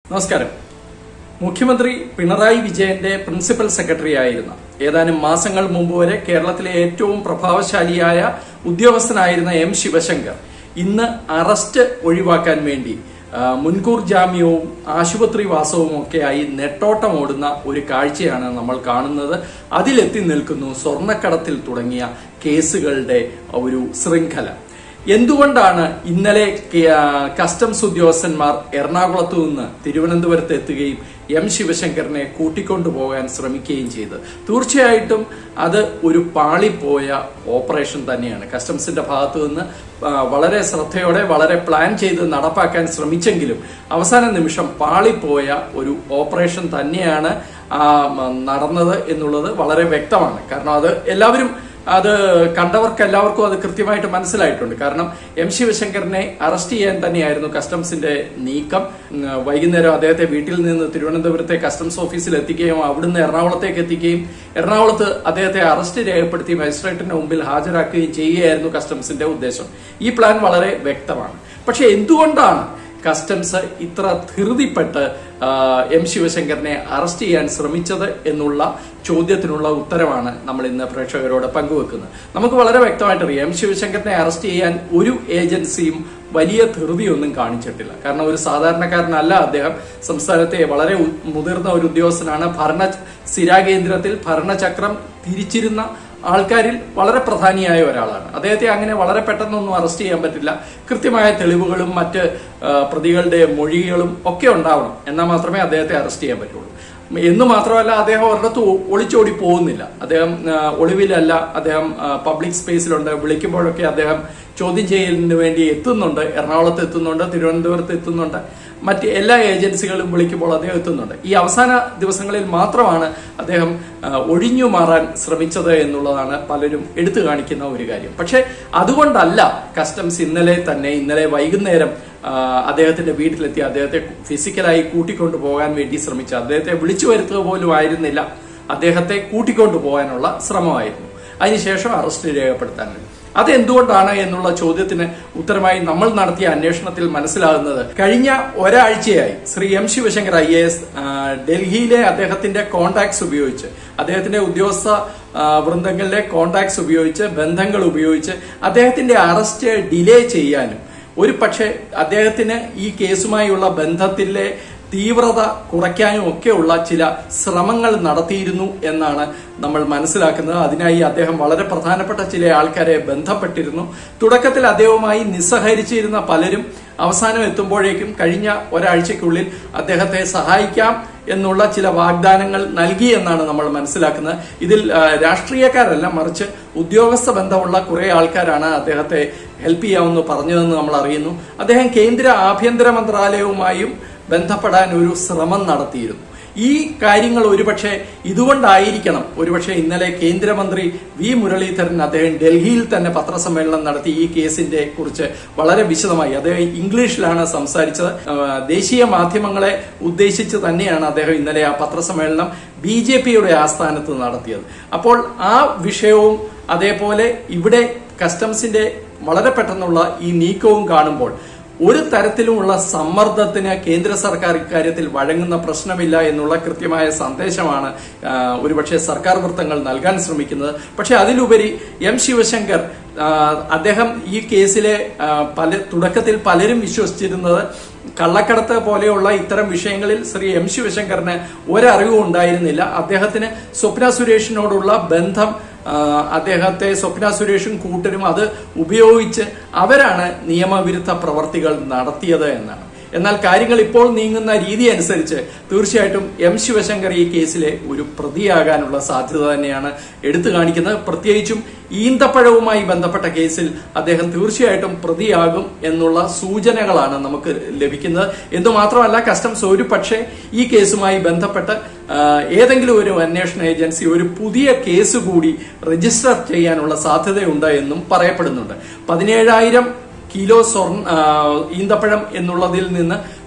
നമസ്കാരം മുഖ്യമന്ത്രി പിണറായി വിജയന്റെ പ്രിൻസിപ്പൽ സെക്രട്ടറി ആയിരുന്ന ഏതാനും മാസങ്ങൾ മുമ്പ് വരെ കേരളത്തിലെ ഏറ്റവും പ്രഭാവശാലിയായ ഉദ്യോഗസ്ഥനായിരുന്ന എം ശിവശങ്കർ ഇന്ന് അറസ്റ്റ് ഒഴിവാക്കാൻ വേണ്ടി ആ, മുൻകൂർ ജാമ്യവും ആശുപത്രി വാസവും ഒക്കെയായി നെട്ടോട്ടമോടുന്ന ഒരു കാഴ്ചയാണ് നമ്മൾ കാണുന്നത് അതിലെത്തി നിൽക്കുന്നു സ്വർണ്ണക്കടത്തിൽ തുടങ്ങിയ കേസുകളുടെ ഒരു ശൃംഖല എന്തുകൊണ്ടാണ് ഇന്നലെ കെ- ആ, കസ്റ്റംസ് ഉദ്യോഗസ്ഥന്മാർ എറണാകുളത്തു നിന്ന് തിരുവനന്തപുരത്ത് എത്തുകയും എം ശിവശങ്കറിനെ കൂട്ടിക്കൊണ്ടുപോകാൻ ശ്രമിക്കുകയും ചെയ്തത് തീർച്ചയായിട്ടും അത് ഒരു പാളിപ്പോയ ഓപ്പറേഷൻ തന്നെയാണ് കസ്റ്റംസിന്റെ ഭാഗത്തു നിന്ന് ആ, വളരെ ശ്രദ്ധയോടെ വളരെ പ്ലാൻ ചെയ്ത് നടപ്പാക്കാൻ ശ്രമിച്ചെങ്കിലും അവസാന നിമിഷം പാളിപ്പോയ ഒരു ഓപ്പറേഷൻ തന്നെയാണ് ആ, മ, നടന്നത് എന്നുള്ളത് വളരെ വ്യക്തമാണ് കാരണം അത് എല്ലാവരും അത് കണ്ടവർക്ക് എല്ലാവർക്കും അത് കൃത്യമായിട്ട് മനസ്സിലായിട്ടുണ്ട് കാരണം എം ശിവശങ്കറിനെ അറസ്റ്റ് ചെയ്യാൻ തന്നെയായിരുന്നു കസ്റ്റംസിന്റെ നീക്കം ഉം, വൈകുന്നേരം അദ്ദേഹത്തെ വീട്ടിൽ നിന്ന് തിരുവനന്തപുരത്തെ കസ്റ്റംസ് ഓഫീസിൽ എത്തിക്കുകയും അവിടുന്ന് എറണാകുളത്തേക്ക് എത്തിക്കുകയും എറണാകുളത്ത് അദ്ദേഹത്തെ അറസ്റ്റ് രേഖപ്പെടുത്തി മജിസ്ട്രേറ്റിന്റെ മുമ്പിൽ ഹാജരാക്കുകയും ചെയ്യുകയായിരുന്നു കസ്റ്റംസിന്റെ ഉദ്ദേശം ഈ പ്ലാൻ വളരെ വ്യക്തമാണ് പക്ഷെ എന്തുകൊണ്ടാണ് കസ്റ്റംസ് ഇത്ര ധൃതിപ്പെട്ട് ആ, എം ശിവശങ്കറിനെ അറസ്റ്റ് ചെയ്യാൻ ശ്രമിച്ചത് എന്നുള്ള ചോദ്യത്തിനുള്ള ഉത്തരവാണ് നമ്മൾ ഇന്ന് പ്രേക്ഷകരോട് പങ്കുവെക്കുന്നത് നമുക്ക് വളരെ വ്യക്തമായിട്ട് അറിയാം എം ശിവശങ്കറിനെ അറസ്റ്റ് ചെയ്യാൻ ഒരു ഏജൻസിയും വലിയ ധൃതിയൊന്നും കാണിച്ചിട്ടില്ല കാരണം ഒരു സാധാരണക്കാരനല്ല അദ്ദേഹം സംസ്ഥാനത്തെ വളരെ ഉ- മുതിർന്ന ഒരു ഉദ്യോഗസ്ഥനാണ് ഭരണ സ്ഥിരാകേന്ദ്രത്തിൽ ഭരണചക്രം തിരിച്ചിരുന്ന ആൾക്കാരിൽ വളരെ പ്രധാനിയായ ഒരാളാണ് അദ്ദേഹത്തെ അങ്ങനെ വളരെ പെട്ടെന്നൊന്നും അറസ്റ്റ് ചെയ്യാൻ പറ്റില്ല കൃത്യമായ തെളിവുകളും മറ്റ് ആ, പ്രതികളുടെ മൊഴികളും ഒക്കെ ഉണ്ടാവണം എന്നാൽ മാത്രമേ അദ്ദേഹത്തെ അറസ്റ്റ് ചെയ്യാൻ പറ്റുള്ളൂ എന്ന് മാത്രമല്ല അദ്ദേഹം ഒരിടത്ത് ഒ- ഒളിച്ചോടി പോകുന്നില്ല അദ്ദേഹം ആ, ഒളിവിലല്ല അദ്ദേഹം പബ്ലിക് സ്പേസിലുണ്ട് വിളിക്കുമ്പോഴൊക്കെ അദ്ദേഹം ചോദ്യം ചെയ്യലിന് വേണ്ടി എത്തുന്നുണ്ട് എറണാകുളത്ത് എത്തുന്നുണ്ട് തിരുവനന്തപുരത്ത് എത്തുന്നുണ്ട് മറ്റ് എല്ലാ ഏജൻസികളും വിളിക്കുമ്പോൾ അദ്ദേഹം എത്തുന്നുണ്ട് ഈ അവസാന ദിവസങ്ങളിൽ മാത്രമാണ് അദ്ദേഹം ആ, ഒഴിഞ്ഞു മാറാൻ ശ്രമിച്ചത് എന്നുള്ളതാണ് പലരും എടുത്തു കാണിക്കുന്ന ഒരു കാര്യം പക്ഷെ അതുകൊണ്ടല്ല കസ്റ്റംസ് ഇന്നലെ തന്നെ ഇന്നലെ വൈകുന്നേരം ആ, അദ്ദേഹത്തിന്റെ വീട്ടിലെത്തി അദ്ദേഹത്തെ ഫിസിക്കലായി കൂട്ടിക്കൊണ്ടു പോകാൻ വേണ്ടി ശ്രമിച്ചു അദ്ദേഹത്തെ വിളിച്ചു വരുത്തുക പോലും ആയിരുന്നില്ല അദ്ദേഹത്തെ കൂട്ടിക്കൊണ്ടു പോകാനുള്ള ശ്രമമായിരുന്നു അതിനുശേഷം അറസ്റ്റ് രേഖപ്പെടുത്താൻ വേണ്ടി അതെന്തുകൊണ്ടാണ് എന്നുള്ള ചോദ്യത്തിന് ഉത്തരമായി നമ്മൾ നടത്തിയ അന്വേഷണത്തിൽ മനസ്സിലാകുന്നത് കഴിഞ്ഞ ഒരാഴ്ചയായി Shri M Sivasankar I A S ഡൽഹിയിലെ അദ്ദേഹത്തിന്റെ കോണ്ടാക്ട്സ് ഉപയോഗിച്ച് അദ്ദേഹത്തിന്റെ ഉദ്യോഗസ്ഥ ആ, വൃന്ദങ്ങളിലെ കോണ്ടാക്ട്സ് ഉപയോഗിച്ച് ബന്ധങ്ങൾ ഉപയോഗിച്ച് അദ്ദേഹത്തിന്റെ അറസ്റ്റ് ഡിലേ ചെയ്യാനും ഒരു പക്ഷേ അദ്ദേഹത്തിന് ഈ കേസുമായുള്ള ബന്ധത്തിലെ തീവ്രത കുറയ്ക്കാനും ഒക്കെയുള്ള ചില ശ്രമങ്ങൾ നടത്തിയിരുന്നു എന്നാണ് നമ്മൾ മനസ്സിലാക്കുന്നത് അതിനായി അദ്ദേഹം വളരെ പ്രധാനപ്പെട്ട ചില ആൾക്കാരെ ബന്ധപ്പെട്ടിരുന്നു തുടക്കത്തിൽ അദ്ദേഹവുമായി നിസ്സഹരിച്ചിരുന്ന പലരും അവസാനം എത്തുമ്പോഴേക്കും കഴിഞ്ഞ ഒരാഴ്ചയ്ക്കുള്ളിൽ അദ്ദേഹത്തെ സഹായിക്കാം എന്നുള്ള ചില വാഗ്ദാനങ്ങൾ നൽകി എന്നാണ് നമ്മൾ മനസ്സിലാക്കുന്നത് ഇതിൽ ആ, രാഷ്ട്രീയക്കാരല്ല മറിച്ച് ഉദ്യോഗസ്ഥ ബന്ധമുള്ള കുറെ ആൾക്കാരാണ് അദ്ദേഹത്തെ ഹെൽപ്പ് ചെയ്യാമെന്ന് പറഞ്ഞതെന്ന് നമ്മൾ അറിയുന്നു അദ്ദേഹം കേന്ദ്ര ആഭ്യന്തര മന്ത്രാലയവുമായും ബന്ധപ്പെടാൻ ഒരു ശ്രമം നടത്തിയിരുന്നു ഈ കാര്യങ്ങൾ ഒരുപക്ഷെ ഇതുകൊണ്ടായിരിക്കണം ഒരുപക്ഷെ ഇന്നലെ കേന്ദ്രമന്ത്രി വി മുരളീധരൻ അദ്ദേഹം ഡൽഹിയിൽ തന്നെ പത്രസമ്മേളനം നടത്തി ഈ കേസിന്റെ കുറിച്ച് വളരെ വിശദമായി അദ്ദേഹം ഇംഗ്ലീഷിലാണ് സംസാരിച്ചത് ആ, ദേശീയ മാധ്യമങ്ങളെ ഉദ്ദേശിച്ച് തന്നെയാണ് അദ്ദേഹം ഇന്നലെ ആ പത്രസമ്മേളനം ബി ജെ പിയുടെ ആസ്ഥാനത്ത് നടത്തിയത് അപ്പോൾ ആ വിഷയവും അതേപോലെ ഇവിടെ കസ്റ്റംസിന്റെ വളരെ പെട്ടെന്നുള്ള ഈ നീക്കവും കാണുമ്പോൾ ഒരു തരത്തിലുമുള്ള സമ്മർദ്ദത്തിന് കേന്ദ്ര സർക്കാർ ഇക്കാര്യത്തിൽ വഴങ്ങുന്ന പ്രശ്നമില്ല എന്നുള്ള കൃത്യമായ സന്ദേശമാണ് ആ, ഒരുപക്ഷെ സർക്കാർ വൃത്തങ്ങൾ നൽകാൻ ശ്രമിക്കുന്നത് പക്ഷെ അതിലുപരി എം ശിവശങ്കർ ആ, അദ്ദേഹം ഈ കേസിലെ ആ, പല തുടക്കത്തിൽ പലരും വിശ്വസിച്ചിരുന്നത് കള്ളക്കടത്ത് പോലെയുള്ള ഇത്തരം വിഷയങ്ങളിൽ ശ്രീ എം ശിവശങ്കറിന് ഒരറിവും ഉണ്ടായിരുന്നില്ല അദ്ദേഹത്തിന് സ്വപ്ന സുരേഷിനോടുള്ള ബന്ധം ആ, അദ്ദേഹത്തെ സ്വപ്ന സുരേഷും കൂട്ടരും അത് ഉപയോഗിച്ച് അവരാണ് നിയമവിരുദ്ധ പ്രവർത്തികൾ നടത്തിയത് എന്നാണ് എന്നാൽ കാര്യങ്ങൾ ഇപ്പോൾ നീങ്ങുന്ന രീതി അനുസരിച്ച് തീർച്ചയായിട്ടും എം ശിവശങ്കർ ഈ കേസിലെ ഒരു പ്രതിയാകാനുള്ള സാധ്യത തന്നെയാണ് എടുത്തു കാണിക്കുന്നത് പ്രത്യേകിച്ചും ഈന്തപ്പഴവുമായി ബന്ധപ്പെട്ട കേസിൽ അദ്ദേഹം തീർച്ചയായിട്ടും പ്രതിയാകും എന്നുള്ള സൂചനകളാണ് നമുക്ക് ലഭിക്കുന്നത് എന്ന് മാത്രമല്ല കസ്റ്റംസ് ഒരു പക്ഷേ ഈ കേസുമായി ബന്ധപ്പെട്ട് ആ, ഏതെങ്കിലും ഒരു അന്വേഷണ ഏജൻസി ഒരു പുതിയ കേസ് കൂടി രജിസ്റ്റർ ചെയ്യാനുള്ള സാധ്യതയുണ്ട് എന്നും പറയപ്പെടുന്നുണ്ട് പതിനേഴായിരം കിലോ സ്വർണ്ണ ആ, ഈന്തപ്പഴം എന്നുള്ളതിൽ നിന്ന്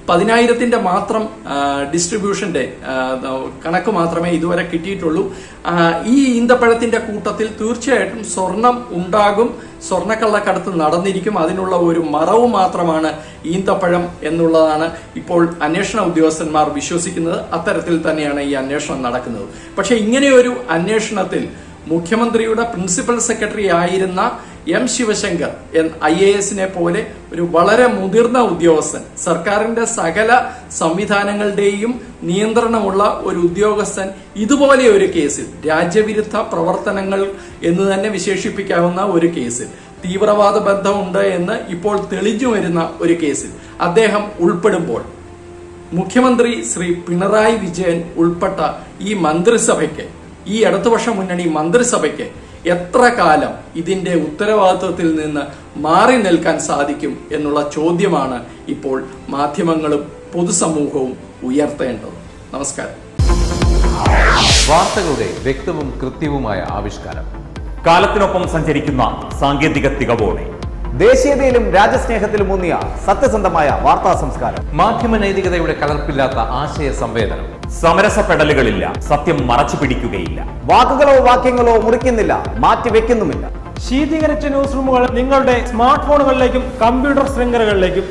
പതിനായിരത്തിന്റെ മാത്രം ആ, ഡിസ്ട്രിബ്യൂഷന്റെ ആ, കണക്ക് മാത്രമേ ഇതുവരെ കിട്ടിയിട്ടുള്ളൂ ആ, ഈ ഈന്തപ്പഴത്തിന്റെ കൂട്ടത്തിൽ തീർച്ചയായിട്ടും സ്വർണം ഉണ്ടാകും സ്വർണ്ണക്കള്ളക്കടത്ത് നടന്നിരിക്കും അതിനുള്ള ഒരു മറവ് മാത്രമാണ് ഈന്തപ്പഴം എന്നുള്ളതാണ് ഇപ്പോൾ അന്വേഷണ ഉദ്യോഗസ്ഥന്മാർ വിശ്വസിക്കുന്നത് അത്തരത്തിൽ തന്നെയാണ് ഈ അന്വേഷണം നടക്കുന്നത് പക്ഷെ ഇങ്ങനെയൊരു അന്വേഷണത്തിൽ മുഖ്യമന്ത്രിയുടെ പ്രിൻസിപ്പൽ സെക്രട്ടറി ആയിരുന്ന എം ശിവശങ്കർ ഐ എ എസിനെ പോലെ ഒരു വളരെ മുതിർന്ന ഉദ്യോഗസ്ഥൻ സർക്കാരിന്റെ സകല സംവിധാനങ്ങളുടെയും നിയന്ത്രണമുള്ള ഒരു ഉദ്യോഗസ്ഥൻ ഇതുപോലെ ഒരു കേസിൽ രാജ്യവിരുദ്ധ പ്രവർത്തനങ്ങൾ എന്ന് തന്നെ വിശേഷിപ്പിക്കാവുന്ന ഒരു കേസിൽ തീവ്രവാദ ബന്ധമുണ്ട് എന്ന് ഇപ്പോൾ തെളിഞ്ഞു വരുന്ന ഒരു കേസിൽ അദ്ദേഹം ഉൾപ്പെടുമ്പോൾ മുഖ്യമന്ത്രി ശ്രീ പിണറായി വിജയൻ ഉൾപ്പെട്ട ഈ മന്ത്രിസഭയ്ക്ക് ഈ ഇടതുപക്ഷ മുന്നണി മന്ത്രിസഭയ്ക്ക് എത്ര കാലം ഇതിന്റെ ഉത്തരവാദിത്വത്തിൽ നിന്ന് മാറി നിൽക്കാൻ സാധിക്കും എന്നുള്ള ചോദ്യമാണ് ഇപ്പോൾ മാധ്യമങ്ങളും പൊതുസമൂഹവും ഉയർത്തേണ്ടത് നമസ്കാരം വാർത്തകളുടെ വ്യക്തവും കൃത്യവുമായ ആവിഷ്കാരം കാലത്തിനൊപ്പം സഞ്ചരിക്കുന്ന സാങ്കേതിക തികവോടെ ദേശീയതയിലും രാജ്യസ്നേഹത്തിലും ഊന്നിയ സത്യസന്ധമായ വാർത്താ സംസ്കാരം മാധ്യമ നൈതികതയുടെ കലർപ്പില്ലാത്ത ആശയ സംവേദനം സമരസപ്പെടലുകളില്ല സത്യം മറച്ചു പിടിക്കുകയില്ല വാക്കുകളോ വാക്യങ്ങളോ മുറിക്കുന്നില്ല മാറ്റിവെക്കുന്നുമില്ല ശീതീകരിച്ച ന്യൂസ് റൂമുകൾ നിങ്ങളുടെ സ്മാർട്ട് ഫോണുകളിലേക്കും കമ്പ്യൂട്ടർ ശൃംഖലകളിലേക്കും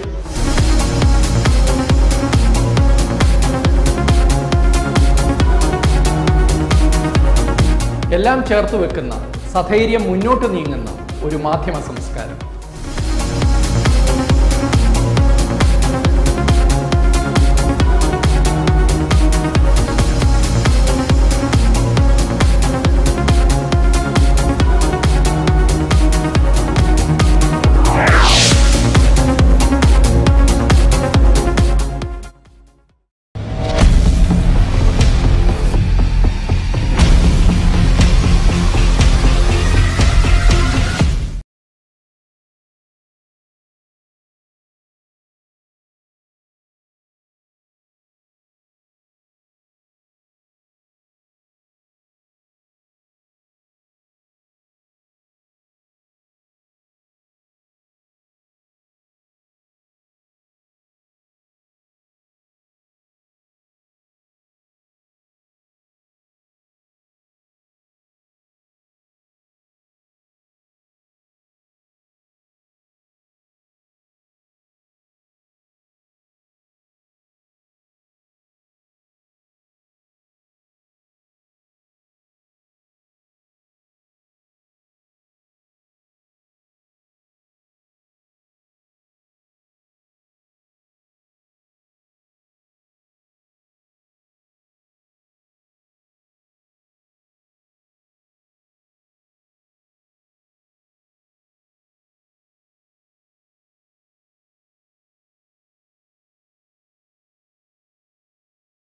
എല്ലാം ചേർത്ത് വെക്കുന്ന സധൈര്യം മുന്നോട്ട് നീങ്ങുന്ന ഒരു മാധ്യമ സംസ്കാരം